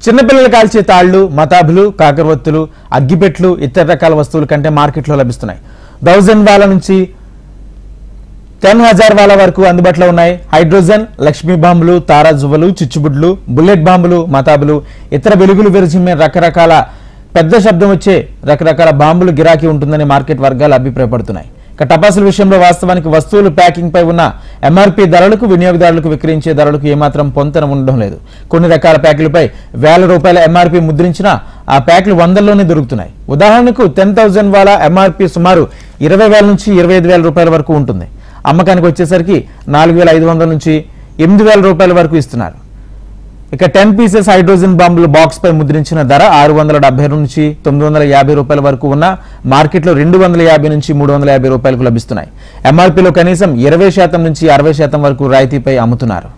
చిన్నపిల్లలు కాల్చే తాళ్లు మతాబులు కాకరవత్తులు అగ్గిపెట్లు ఇతర రకాల వస్తువుల కంటే మార్కెట్లో లభిస్తున్నాయి థౌజండ్ వాళ్ళ నుంచి టెన్ హజార్ వాళ్ళ వరకు అందుబాటులో ఉన్నాయి హైడ్రోజన్ లక్ష్మీ బాంబులు తారాజువ్వలు చిచ్చుబుడ్లు బుల్లెట్ బాంబులు మతాబులు ఇతర వెలుగులు విరచిమ్మే రకరకాల పెద్ద శబ్దం వచ్చే రకరకాల బాంబులు గిరాకీ ఉంటుందని మార్కెట్ వర్గాలు అభిప్రాయపడుతున్నాయి ఇక టపాసుల విషయంలో వాస్తవానికి వస్తువులు ప్యాకింగ్ పై ఉన్న ఎంఆర్పీ ధరలకు వినియోగదారులకు విక్రయించే ధరలకు ఏమాత్రం పొంతన ఉండడం లేదు కొన్ని రకాల ప్యాకులపై వేల రూపాయల ఎంఆర్పీ ముద్రించినా ఆ ప్యాకులు వందల్లోనే దొరుకుతున్నాయి ఉదాహరణకు టెన్ థౌజండ్ వాళ్ళ ఎంఆర్పీ సుమారు ఇరవై వేల నుంచి ఇరవై ఐదు వేల రూపాయల వరకు ఉంటుంది అమ్మకానికి వచ్చేసరికి నాలుగు వేల ఐదు వందల నుంచి ఎనిమిది వేల రూపాయల వరకు ఇస్తున్నారు ఇక టెన్ పీసెస్ హైడ్రోజన్ బాంబులు బాక్స్ పై ముద్రించిన ధర ఆరు వందల డెబ్బై నుంచి తొమ్మిది వందల యాభై రూపాయల వరకు ఉన్న మార్కెట్లో రెండు వందల యాభై నుంచి మూడు వందల యాభై రూపాయలకు లభిస్తున్నాయి ఎంఆర్పీలో కనీసం ఇరవై శాతం నుంచి అరవై శాతం వరకు రాయితీపై అమ్ముతున్నారు